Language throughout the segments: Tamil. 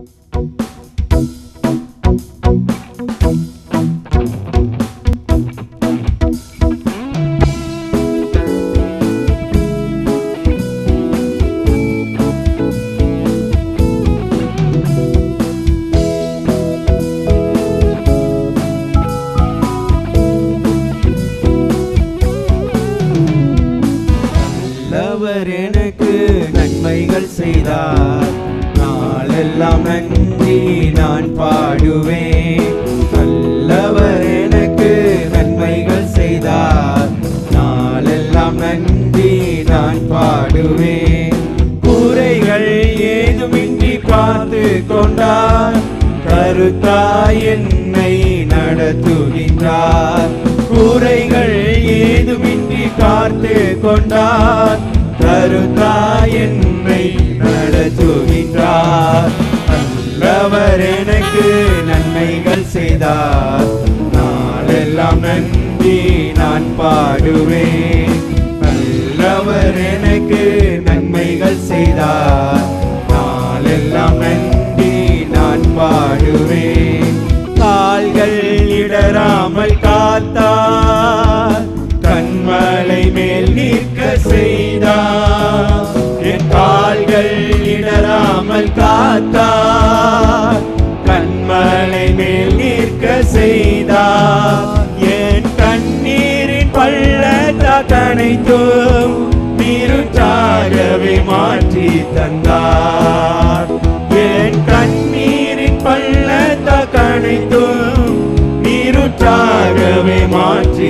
நல்லவர் எனக்கு நன்மைகள் செய்தார் நாளெல்லாம் நன்றி நான் பாடுவேன் நல்லவர் எனக்கு நன்மைகள் செய்தார் நாளெல்லாம் நன்றி நான் பாடுவேன் கூரைகள் ஏதுமின்றி பார்த்து கொண்டார் கருத்தாய் என்னை நடத்துகின்றார் கூரைகள் ஏதுமின்றி காத்து கொண்டார் கருத்தாய் என்னை நடத்துகின்றார் நல்லவர் எனக்கு நன்மைகள் செய்தார் நாளெல்லாம் நன்றி நான் பாடுவேன் நல்லவர் எனக்கு நன்மைகள் செய்தார் நாளெல்லாம் நன்றி நான் பாடுவேன் கால்கள் இடராமல் காத்தார் கண்மலை மேல் நிற்க செய்தார் என் கால்கள் இடராமல் காத்தார் கண்மலை மேல் நிற்க செய்தார் என் கண்ணீரின் பள்ளத்தனைத்தும் நீருற்றாகவே மாற்றி தந்தார் என் கண்ணீரின் பள்ளத்தனைத்தும் நீருற்றாகவே மாற்றி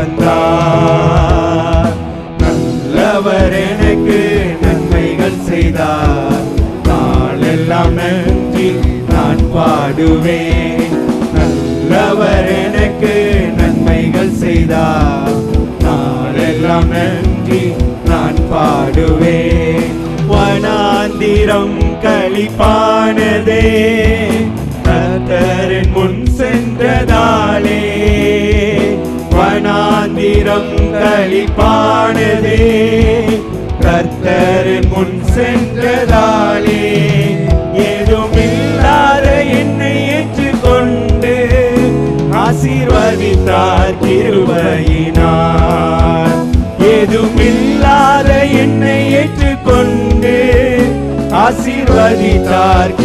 தந்தார் நல்லவர் எனக்கு நன்மைகள் செய்தார் நாளெல்லாம் நன்றி நான் பாடுவேன் நல்லவர் எனக்கு நன்மைகள் செய்தார் நாளெல்லாம் நன்றி நான் பாடுவேன் வனாந்திரம் களிப்பானதே கர்த்தரின் முன் சென்றதாலே வனாந்திரம் களிப்பானதே கர்த்தரின் முன் சென்றதாலே ஏதுமில்லாத என்னை ஏற்றுக்கொண்டு ஆசீர்வதித்தார் கிருபையினார் ஏதுமில்லாத என்னை ஏற்றுக்கொண்டு ஆசீர்வதித்தார்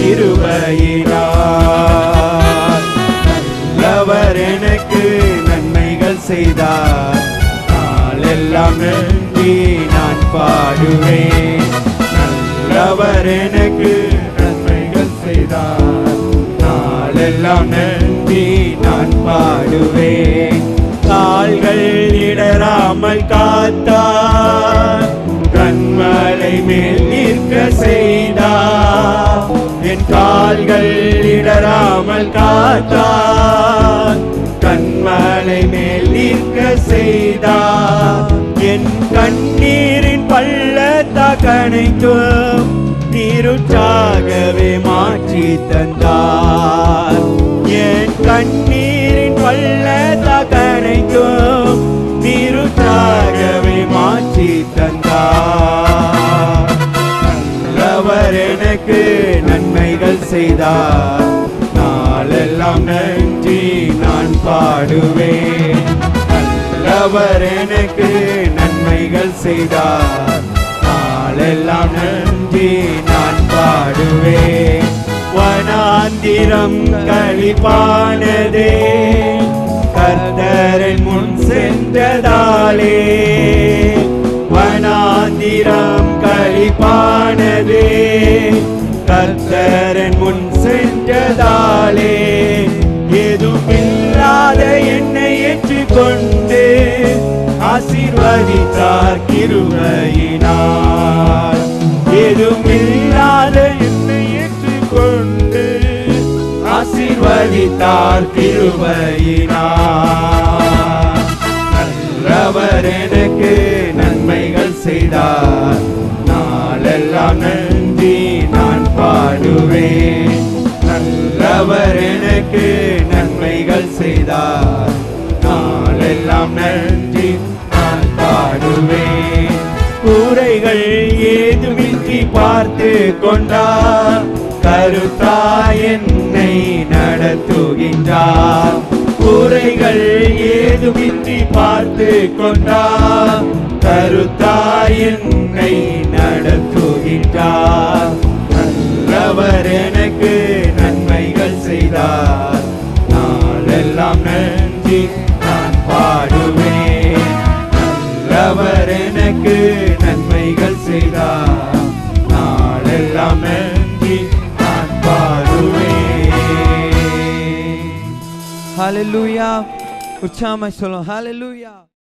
கிருபையினார் நல்லவர் எனக்கு நன்மைகள் செய்தார் நாளெல்லாம் நன்றி நான் பாடுவேன் நல்லவர் எனக்கு நன்மைகள் செய்தார் நாளெல்லாம் நன்றி நான் பாடுவேன் கால்கள் இடராமல் காத்தார் கண்மலை மேல் நிற்க செய்தார் என் கால்கள் இடராமல் காத்தார் கண்மலை மேல் நிற்க செய்தார் என் கண்ணீரின் பள்ளத்தகனைத்தும் நீருற்றாகவே மாற்றி தந்தார் என் கண்ணீரின் பள்ளத்தகனைத்தும் நீருற்றாகவே மாற்றி தந்தார் நல்லவர் எனக்கு நன்மைகள் செய்தார் நாளெல்லாம் நன்றி நான் பாடுவேன் நல்லவர் எனக்கு நன்மைகள் செய்தார் நாளெல்லாம் நன்றி நான் பாடுவேன் வனாந்திரம் களிப்பானதே கர்த்தரின் முன் சென்றதாலே வனாந்திரம் களிப்பானதே கர்த்தரன் முன் சென்றதாலே ஏதுமில்லாத என்னை ஏற்றுக்கொண்டு ஆசீர்வதித்தார் கிருபையினார் ஏதுமில்லாத என்னை ஏற்றுக்கொண்டு ஆசீர்வதித்தார் கிருபையினார் நல்லவர் எனக்கு நன்மைகள் செய்தார் நாளெல்லாம் நன்றி நான் பாடுவேன் நல்லவர் எனக்கு நன்மைகள் செய்தார் நாளெல்லாம் நன்றி நான் பாடுவேன் கூரைகள் ஏதுமின்றி பார்த்து கொண்டார் கருத்தாய் என்னை நடத்துகின்றார் குறைகள் ஏதுமின்றி பார்த்து கொண்டார் கருத்தாய் என்னை நடத்துகின்றார் நல்லவர் எனக்கு நன்மைகள் செய்தார் நாளெல்லாம் நன்றி நான் பாடுவேன் நல்லவர் எனக்கு நன்மைகள் செய்தார் நாளெல்லாம் நன்றி நான் பாடுவேன் ஹalleluya உற்சாகமாய் சொல்லும் ஹalleluya